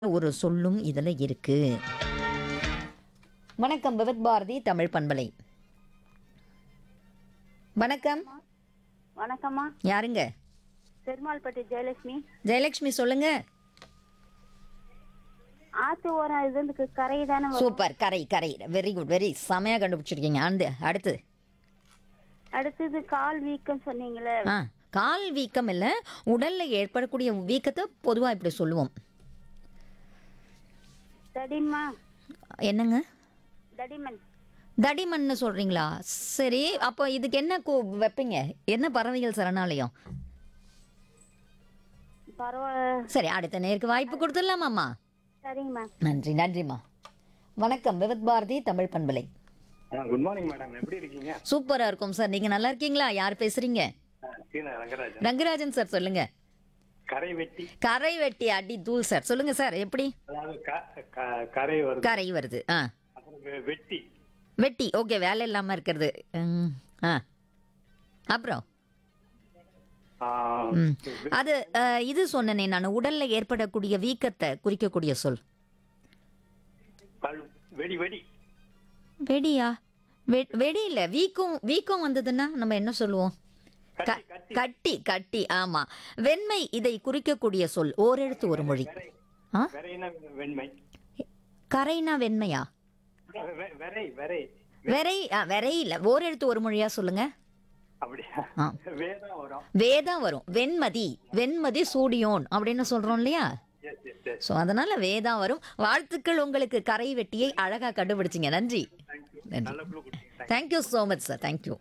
ஒரு சொல்லும் இதில் இருக்கு வணக்கம் விவத் பாரதி தமிழ் பண்பலை வணக்கம் வணக்கம்மா யாருங்க பெருமாள்பட்டி ஜெயலட்சுமி ஜெயலட்சுமி சொல்லுங்க ஆத்து ஓரம் இது வந்து கரை தானே வரும். சூப்பர் கரை கரை வெரி குட் வெரி செமையா கண்டுபிடிச்சிருக்கீங்க அந்த அடுத்து அடுத்தது கால் வீக்கம் சொன்னீங்களே ஆ கால் வீக்கம் இல்லை உடல்ல ஏற்படக்கூடிய வீக்கத்தை பொதுவாக இப்படி சொல்லுவோம் தடிமா என்னங்க தடிமன் தடிமன்னு சொல்றீங்களா சரி அப்போ இதுக்கு என்ன கூ வைப்பீங்க என்ன பறவைகள் சரணாலயம் பரவாயில்ல சரி அடுத்த நேருக்கு வாய்ப்பு கொடுத்துடலாமாம்மா சரிங்கம்மா நன்றி நன்றிம்மா வணக்கம் விவத் பாரதி தமிழ் பண்பலை குட் மார்னிங் மேடம் எப்படி இருக்கீங்க சூப்பரா இருக்கும் சார் நீங்க நல்லா இருக்கீங்களா யார் பேசுறீங்க சீனா ரங்கராஜன் ரங்கராஜன் சார் சொல்லுங்க கரை வெட்டி கரை வெட்டி அடி தூள் சார் சொல்லுங்க சார் எப்படி அதாவது க- க- கரை வருது கரை வருது ஆ அப்புறம் வெ- வெட்டி வெட்டி ஓகே வேலை இல்லாம இருக்கிறது ம், ஆ அப்புறம் ஆ, ம். அது அஹ், இது சொன்னனே நான் உடல்ல ஏற்படக்கூடிய வீக்கத்தை குறிக்கக்கூடிய சொல் கல் வெடி வெடி வெடியா வெ- வெடி இல்ல வீக்கம் வீக்கம் வந்ததுன்னா நம்ம என்ன சொல்லுவோம் க- கட்டி கட்டி கட்டி கட்டி ஆமா வெண்மை இதை குறிக்கக்கூடிய சொல் ஓரெழுத்து ஒரு மொழி ஆ வெறைனா வெண்மை கரைனா வெண்மையா வெ- வெ- வெறை வெறை வெறை ஆ, வெறை இல்ல ஓரெழுத்து ஒரு மொழியா சொல்லுங்க அப்படியா ஆ. வேதம் வரும் வேதம் வரும் வெண்மதி வெண்மதி சூடியோன் அப்படின்னு சொல்றோம் இல்லையா எஸ் எஸ் எஸ் ஸோ அதனால வேதா வரும் வாழ்த்துக்கள் உங்களுக்கு கரை வெட்டியை அழகா கண்டுபிடிச்சிங்க நன்றி தேங்க்யூ நன்றி நல்ல ப்ளூ கொடுத்தீங்க thank you so much sir thank you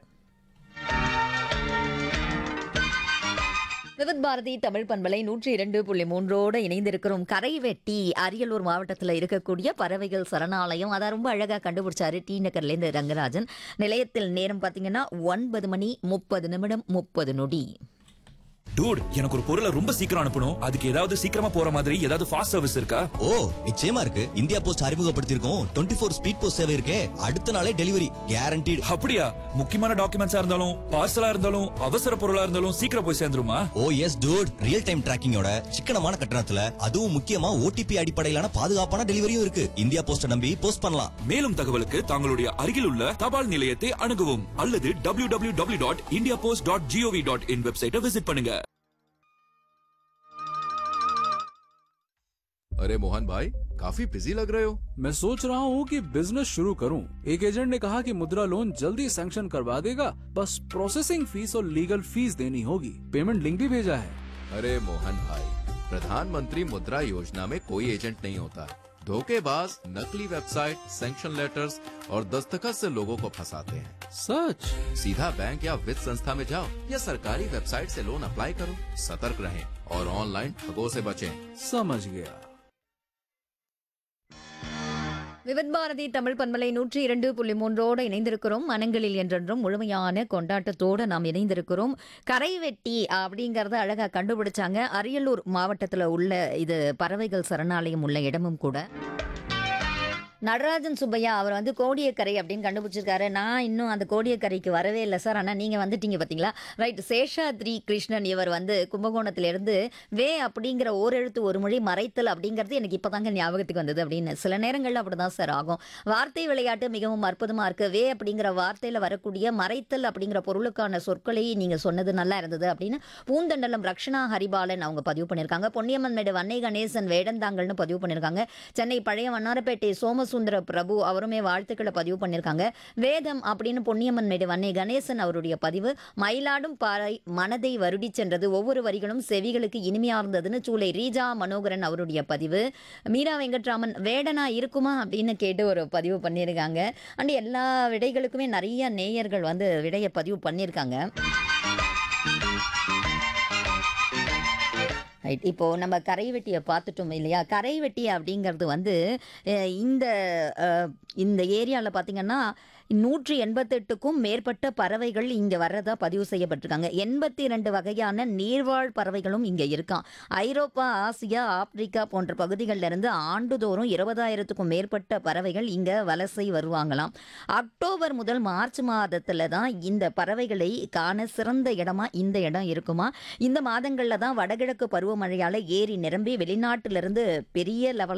Vividh Bharati Tamil பண்பலை நூற்றி இரண்டு புள்ளி மூன்றோடு இணைந்திருக்கிறோம் கரைவெட்டி அரியலூர் மாவட்டத்தில் இருக்கக்கூடிய பறவைகள் சரணாலயம் அதை ரொம்ப அழகாக கண்டுபிடிச்சாரு டி நகர்லேருந்து ரங்கராஜன் நிலையத்தில் நேரம் பார்த்தீங்கன்னா ஒன்பது மணி முப்பது நிமிடம் முப்பது நொடி டூட் எனக்கு ஒரு பொருளை ரொம்ப சீக்கிரம் அனுப்பணும் அதுக்கு ஏதாவது சீக்கிரமா போற மாதிரி ஏதாவது ஃபாஸ்ட் சர்வீஸ் இருக்கா ஓ நிச்சயமா இருக்கு இந்தியா போஸ்ட் அறிமுகப்படுத்தியிருக்கோம் டுவெண்ட்டி ஃபோர் ஸ்பீட் போஸ்ட் சேவை இருக்கே அடுத்த நாளே டெலிவரி கேரண்டீடு அப்படியா முக்கியமான டாக்குமெண்ட்ஸா இருந்தாலும் பார்சலா இருந்தாலும் அவசர பொருளா இருந்தாலும் சீக்கிரம் போய் சேர்ந்துருமா oh yes dude real time டிராக்கிங்கோட சிக்கனமான கட்டணத்துல அதுவும் முக்கியமா ஓடிபி அடிப்படையிலான பாதுகாப்பான டெலிவரியும் இருக்கு இந்தியா போஸ்ட நம்பி போஸ்ட் பண்ணலாம் மேலும் தகவலுக்கு தங்களுடைய அருகில் உள்ள தபால் நிலையத்தை அணுகவும் அல்லது W W W dot India Post dot GOV dot in வெப்சைட்டை விசிட் பண்ணுங்க अरे मोहन भाई काफी बिजी लग रहे हो मैं सोच रहा हूँ कि बिजनेस शुरू करूँ एक एजेंट ने कहा कि मुद्रा लोन जल्दी सैंक्शन करवा देगा बस प्रोसेसिंग फीस और लीगल फीस देनी होगी पेमेंट लिंक भी भेजा है अरे मोहन भाई प्रधानमंत्री मुद्रा योजना में कोई एजेंट नहीं होता धोखेबाज नकली वेबसाइट सैंक्शन लेटर्स और दस्तखत से लोगों को फंसाते हैं सच सीधा बैंक या वित्त संस्था में जाओ या सरकारी वेबसाइट से लोन अप्लाई करो सतर्क रहें और ऑनलाइन ठगों से बचें समझ गया விவித் பாரதி தமிழ் பண்பலை நூற்றி இரண்டு புள்ளி மூன்றோடு இணைந்திருக்கிறோம் மனங்களில் என்றென்றும் முழுமையான கொண்டாட்டத்தோடு நாம் இணைந்திருக்கிறோம் கரைவெட்டி அப்படிங்கறத அழகா கண்டுபிடிச்சாங்க அரியலூர் மாவட்டத்தில் உள்ள இது பறவைகள் சரணாலயம் உள்ள இடமும் கூட நடராஜன் சுப்பையா அவர் வந்து கோடியக்கரை அப்படின்னு கண்டுபிடிச்சிருக்காரு நான் இன்னும் அந்த கோடியக்கரைக்கு வரவே இல்லை சார் ஆனால் நீங்கள் வந்துட்டீங்க பார்த்தீங்களா ரைட் சேஷாத்ரி கிருஷ்ணன் இவர் வந்து கும்பகோணத்திலிருந்து வே அப்படிங்கிற ஓரெழுத்து ஒரு மொழி மறைத்தல் அப்படிங்கிறது எனக்கு இப்போ தாங்க ஞாபகத்துக்கு வந்தது அப்படின்னு சில நேரங்களில் அப்படி தான் சார் ஆகும் வார்த்தை விளையாட்டு மிகவும் அற்புதமாக இருக்குது வே அப்படிங்கிற வார்த்தையில் வரக்கூடிய மறைத்தல் அப்படிங்கிற பொருளுக்கான சொற்களை நீங்கள் சொன்னது நல்லா இருந்தது அப்படின்னு பூந்தண்டலம் ரக்ஷனா ஹரிபாலன் அவங்க பதிவு பண்ணியிருக்காங்க பொன்னியம்மன் மேடு வன்னை கணேசன் வேடந்தாங்கல்னு பதிவு பண்ணியிருக்காங்க சென்னை பழைய வண்ணாரப்பேட்டை சோமசுந்தர பிரபு அவருமே வாழ்த்துக்களை பதிவு பண்ணியிருக்காங்க வேதம் அப்படின்னு பொன்னியம்மன் மேடு வன்னை கணேசன் அவருடைய பதிவு மயிலாடும் பாறை மனதை வருடி சென்றது ஒவ்வொரு வரிகளும் செவிகளுக்கு இனிமையா இருந்ததுன்னு சூளை ரீஜா மனோகரன் அவருடைய பதிவு மீரா வெங்கட்ராமன் வேடனா இருக்குமா அப்படின்னு கேட்டு ஒரு பதிவு பண்ணியிருக்காங்க அண்ட் எல்லா விடைகளுக்குமே நிறைய நேயர்கள் வந்து விடையை பதிவு பண்ணியிருக்காங்க ரைட் இப்போ நம்ம கரைவெட்டியை பார்த்துட்டோம் இல்லையா கரைவெட்டி அப்படிங்கிறது வந்து அஹ், இந்த அஹ், இந்த ஏரியாவில் பார்த்தீங்கன்னா நூற்றி எண்பத்தெட்டுக்கும் மேற்பட்ட பறவைகள் இங்கே வர்றதா பதிவு செய்யப்பட்டிருக்காங்க எண்பத்தி ரெண்டு வகையான நீர்வாழ் பறவைகளும் இங்கே இருக்கான் ஐரோப்பா ஆசியா ஆப்பிரிக்கா போன்ற பகுதிகளில் இருந்து ஆண்டுதோறும் இருபதாயிரத்துக்கும் மேற்பட்ட பறவைகள் இங்கே வலசை வருவாங்களாம் அக்டோபர் முதல் மார்ச் மாதத்தில் தான் இந்த பறவைகளை காண சிறந்த இடமா இந்த இடம் இருக்குமா இந்த மாதங்களில் தான் வடகிழக்கு பருவமழையால் ஏரி நிரம்பி வெளிநாட்டிலிருந்து பெரிய லெவல்